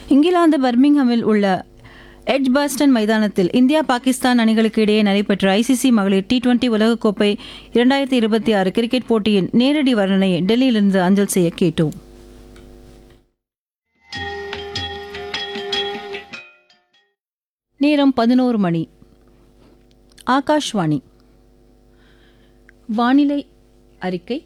இங்கிலாந்து பர்மிங்ஹாமில் உள்ள எட்ஜ்பாஸ்டன் மைதானத்தில் இந்தியா பாகிஸ்தான் அணிகளுக்கு இடையே நடைபெற்ற ஐசிசி மகளிர் டி டுவெண்டி உலகக்கோப்பை இரண்டாயிரத்தி இருபத்தி ஆறு கிரிக்கெட் போட்டியின் நேரடி வர்ணனையை டெல்லியிலிருந்து அஞ்சல் செய்ய கேட்டோம் நேரம் பதினோரு மணி ஆகாஷ்வாணி வானிலை அறிக்கை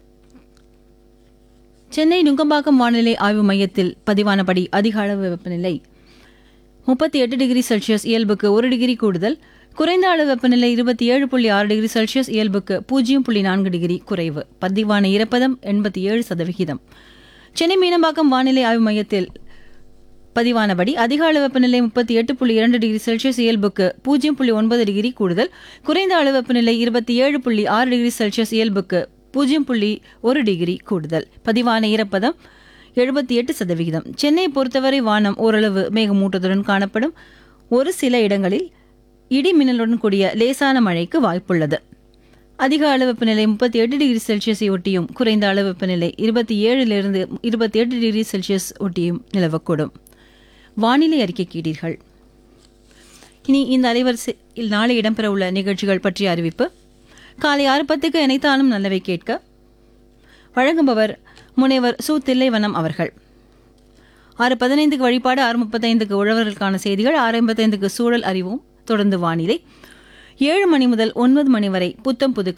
சென்னை நுங்கம்பாக்கம் வானிலை ஆய்வு மையத்தில் பதிவானபடி அதிக அளவு வெப்பநிலை முப்பத்தி எட்டு டிகிரி செல்சியஸ் இயல்புக்கு ஒரு டிகிரி கூடுதல் குறைந்த அளவு வெப்பநிலை இருபத்தி ஏழு புள்ளி ஆறு டிகிரி செல்சியஸ் இயல்புக்கு பூஜ்ஜியம் புள்ளி நான்கு டிகிரி குறைவு பதிவான ஈரப்பதம் எண்பத்தி ஏழு சதவிகிதம் சென்னை மீனம்பாக்கம் வானிலை ஆய்வு மையத்தில் பதிவானபடி அதிக அளவு வெப்பநிலை முப்பத்தி எட்டு புள்ளி இரண்டு டிகிரி செல்சியஸ் இயல்புக்கு பூஜ்ஜியம் புள்ளி ஒன்பது டிகிரி கூடுதல் குறைந்த அளவு வெப்பநிலை இருபத்தி ஏழு புள்ளி ஆறு டிகிரி செல்சியஸ் இயல்புக்கு பூஜ்ஜியம் புள்ளி ஒரு டிகிரி கூடுதல் பதிவான ஈரப்பதம் எழுபத்தி எட்டு சதவிகிதம் சென்னை பொறுத்தவரை வானம் ஓரளவு மேகமூட்டத்துடன் காணப்படும் ஒரு சில இடங்களில் இடி மின்னலுடன் கூடிய லேசான மழைக்கு வாய்ப்புள்ளது அதிக அளவு வெப்பநிலை முப்பத்தி எட்டு டிகிரி செல்சியஸை ஒட்டியும் குறைந்த அளவு வெப்பநிலை இருபத்தி ஏழிலிருந்து இருபத்தி எட்டு டிகிரி செல்சியஸ் ஒட்டியும் நிலவக்கூடும் வானிலை அறிக்கை கேட்டீர்கள் இனி இந்த அலைவரிசையில் நாளை இடம்பெறவுள்ள நிகழ்ச்சிகள் பற்றிய அறிவிப்பு காலை ஆறு பத்துக்கு இணைத்தானும் நல்லவை கேட்க வழங்குபவர் முனைவர் சு தில்லைவனம் அவர்கள் ஆறு பதினைந்துக்கு வழிபாடு ஆறு முப்பத்தைந்துக்கு உழவர்களுக்கான செய்திகள் ஆறு ஐம்பத்தைந்துக்கு சூழல் அறிவோம் தொடர்ந்து வானிலை ஏழு மணி முதல் ஒன்பது மணி வரை புத்தம் புது